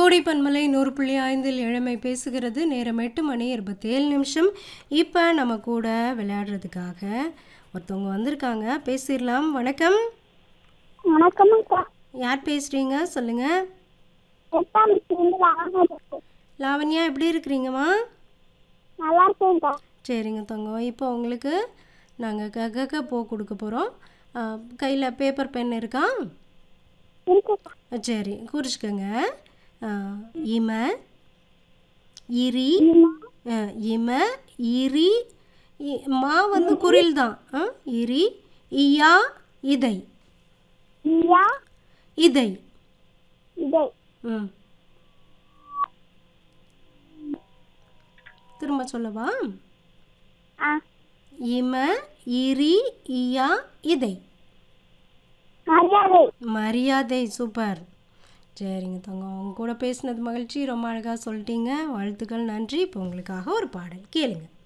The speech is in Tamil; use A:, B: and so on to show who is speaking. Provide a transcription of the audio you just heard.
A: கோடை பன்மலை நூறு புள்ளி ஐந்தில் இளமை பேசுகிறது நேரம் எட்டு மணி இருபத்தேழு நிமிஷம் இப்போ நம்ம கூட விளையாடுறதுக்காக ஒருத்தவங்க வந்திருக்காங்க பேசிடலாம் வணக்கம்
B: வணக்கம்க்கா
A: யார் பேசுகிறீங்க சொல்லுங்கள்
B: எட்டாம் இருந்து வாங்க
A: லாவண்யா எப்படி இருக்கிறீங்கம்மா
B: நல்லா இருக்கேன்க்கா
A: சரிங்க தங்கம் இப்போ உங்களுக்கு நாங்கள் கக போ கொடுக்க போகிறோம் கையில் பேப்பர் பென் இருக்கா
B: இருக்குக்கா
A: சரி குறிச்சிக்கோங்க ஆ, இம இரி ஆ, இம இரி இ- மா வந்து குரில் தான் ஆ, இரி இயா இதை
B: இயா
A: இதை
B: இதை
A: ம் திரும்ப சொல்லவா
B: ஆ
A: இம இரி இயா இதை
B: மரியாதை
A: மரியாதை சூப்பர் சரிங்க தங்கம் உங்க கூட பேசினது மகிழ்ச்சி ரொம்ப அழகாக சொல்லிட்டீங்க வாழ்த்துக்கள் நன்றி இப்போ உங்களுக்காக ஒரு பாடல் கேளுங்க